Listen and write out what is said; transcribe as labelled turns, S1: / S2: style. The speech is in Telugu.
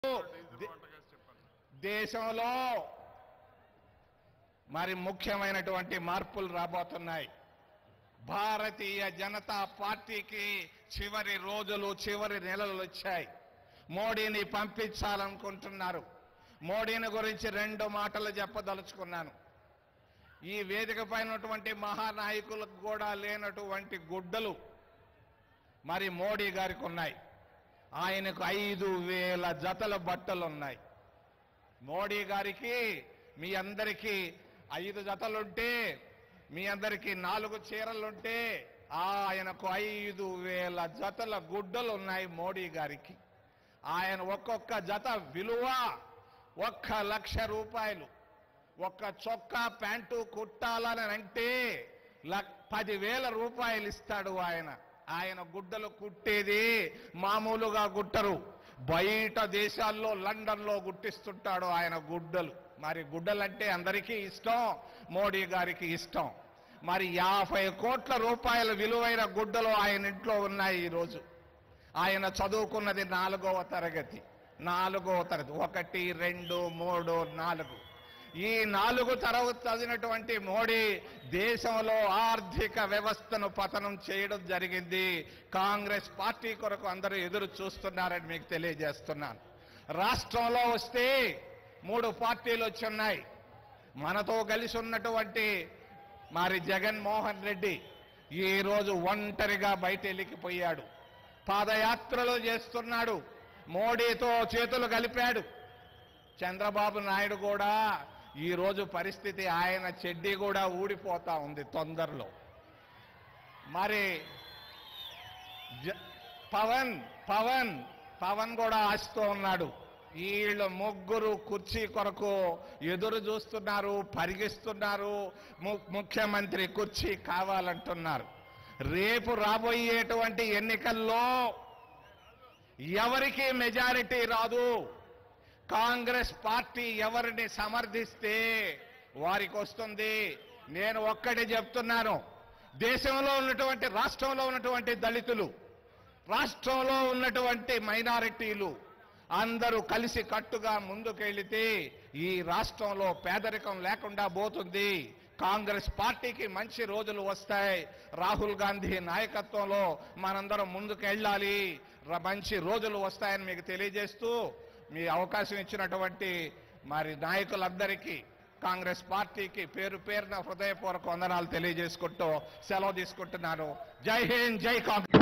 S1: దే- దేశంలో మరి ముఖ్యమైనటువంటి మార్పులు రాబోతున్నాయి భారతీయ జనతా పార్టీకి చివరి రోజులు చివరి నెలలు వచ్చాయి మోడీని పంపించాలనుకుంటున్నారు మోడీని గురించి రెండు మాటలు చెప్పదలుచుకున్నాను ఈ వేదిక పైనటువంటి మహానాయకులకు కూడా లేనటువంటి గుడ్డలు మరి మోడీ గారికి ఉన్నాయి ఆయనకు ఐదు వేల జతల బట్టలు ఉన్నాయి మోడీ గారికి మీ అందరికీ ఐదు జతలుంటే మీ అందరికీ నాలుగు చీరలుంటే ఆయనకు ఐదు వేల జతల గుడ్డలు ఉన్నాయి మోడీ గారికి ఆయన ఒక్కొక్క జత విలువ ఒక్క లక్ష రూపాయలు ఒక్క చొక్కా ప్యాంటు కుట్టాలని అంటే లక్- పదివేల రూపాయలు ఇస్తాడు ఆయన ఆయన గుడ్డలు కుట్టేది మామూలుగా గుట్టరు బయట దేశాల్లో లండన్లో గుట్టిస్తుంటాడు ఆయన గుడ్డలు మరి గుడ్డలంటే అందరికీ ఇష్టం మోడీ గారికి ఇష్టం మరి యాభై కోట్ల రూపాయల విలువైన గుడ్డలు ఆయన ఇంట్లో ఉన్నాయి ఈరోజు ఆయన చదువుకున్నది నాలుగవ తరగతి నాలుగవ తరగతి ఒకటి రెండు మూడు నాలుగు ఈ నాలుగు తరగతి చదివినటువంటి మోడీ దేశంలో ఆర్థిక వ్యవస్థను పతనం చేయడం జరిగింది కాంగ్రెస్ పార్టీ కొరకు అందరూ ఎదురు చూస్తున్నారని మీకు తెలియజేస్తున్నాను రాష్ట్రంలో వస్తే మూడు పార్టీలు వచ్చి ఉన్నాయి మనతో కలిసి ఉన్నటువంటి మరి జగన్మోహన్ రెడ్డి ఈ రోజు ఒంటరిగా బయట వెళ్ళిపోయాడు పాదయాత్రలు చేస్తున్నాడు మోడీతో చేతులు కలిపాడు చంద్రబాబు నాయుడు కూడా ఈ రోజు పరిస్థితి ఆయన చెడ్డీ కూడా ఊడిపోతా ఉంది తొందరలో మరి జ- పవన్ పవన్ పవన్ కూడా ఆశతో ఉన్నాడు వీళ్ళు ముగ్గురు కుర్చీ కొరకు ఎదురు చూస్తున్నారు పరిగిస్తున్నారు ము- ముఖ్యమంత్రి కుర్చీ కావాలంటున్నారు రేపు రాబోయేటువంటి ఎన్నికల్లో ఎవరికి మెజారిటీ రాదు కాంగ్రెస్ పార్టీ ఎవరిని సమర్థిస్తే వారికి వస్తుంది నేను ఒక్కటి చెప్తున్నాను దేశంలో ఉన్నటువంటి రాష్ట్రంలో ఉన్నటువంటి దళితులు రాష్ట్రంలో ఉన్నటువంటి మైనారిటీలు అందరూ కలిసి కట్టుగా ముందుకెళ్లితే ఈ రాష్ట్రంలో పేదరికం లేకుండా పోతుంది కాంగ్రెస్ పార్టీకి మంచి రోజులు వస్తాయి రాహుల్ గాంధీ నాయకత్వంలో మనందరం ముందుకెళ్ళాలి ర- మంచి రోజులు వస్తాయని మీకు తెలియజేస్తూ మీ అవకాశం ఇచ్చినటువంటి మరి నాయకులందరికీ కాంగ్రెస్ పార్టీకి పేరు పేరున హృదయపూర్వక వందనాలు తెలియజేసుకుంటూ సెలవు తీసుకుంటున్నాను జై హింద్ జై కాంగ్రెస్